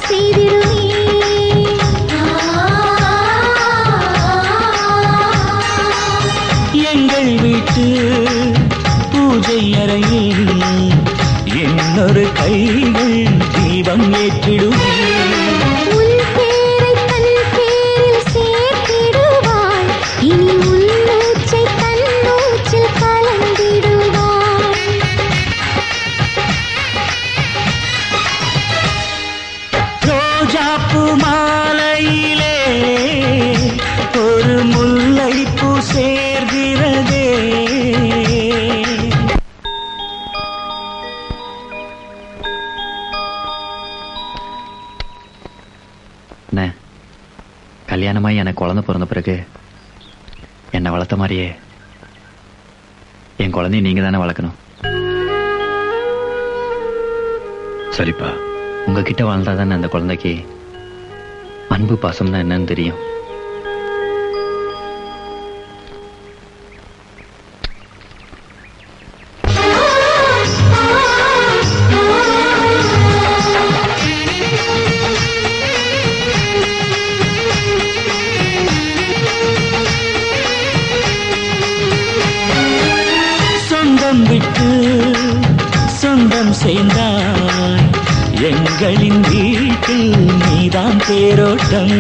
எங்கள் வீட்டு பூஜை அறையில் இன்னொரு கைகள் தீபம் ஏற்றிடுமே உன் பேரை தன் பேரில் சேர்த்திடுவாள் இனி உன் மூச்சை தன் மூச்சில் கலந்திடுவாள் ரோஜாப்பூ மாலையிலே ஒரு முல்லைப்பூ சேர்கிறதே அண்ணே கல்யாணமாகி எனக்கு குழந்தை பிறந்த பிறகு என்னை வளர்த்த மாதிரியே என் குழந்தைய நீங்க தானே வளர்க்கணும் சரிப்பா உங்ககிட்ட வாழ்ந்தா தானே அந்த குழந்தைக்கு அன்பு பாசம்னா என்னன்னு தெரியும் சொந்தம் விட்டு சொந்தம் சேர்ந்தாய் எங்களின் வீட்டில் நீதான் தேரோட்டம்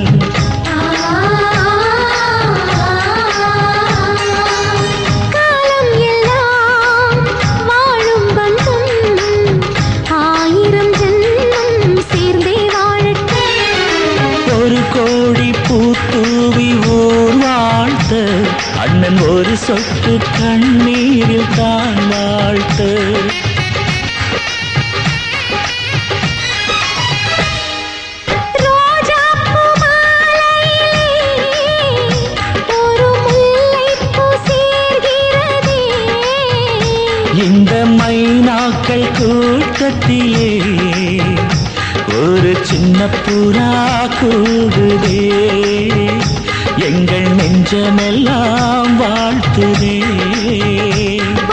காலம் எல்லாம் வாழும் பந்தம் ஆயிரம் ஜென்மம் சேர்ந்தே வாழட்டும் ஒரு கோடி பூத்தூவி ஊர் வாழ்த்த அண்ணன் ஒரு சொட்டு கண்ணீரில் தான் வாழ்த்து ரோஜாப்பூ மாலையிலே ஒரு முல்லைப்பூ சேர்கிறதே இந்த மைனாக்கள் கூட்டத்திலே ஒரு சின்ன புறா கூடுதே எங்கள் நெஞ்சமெல்லாம் வாழ்த்துதே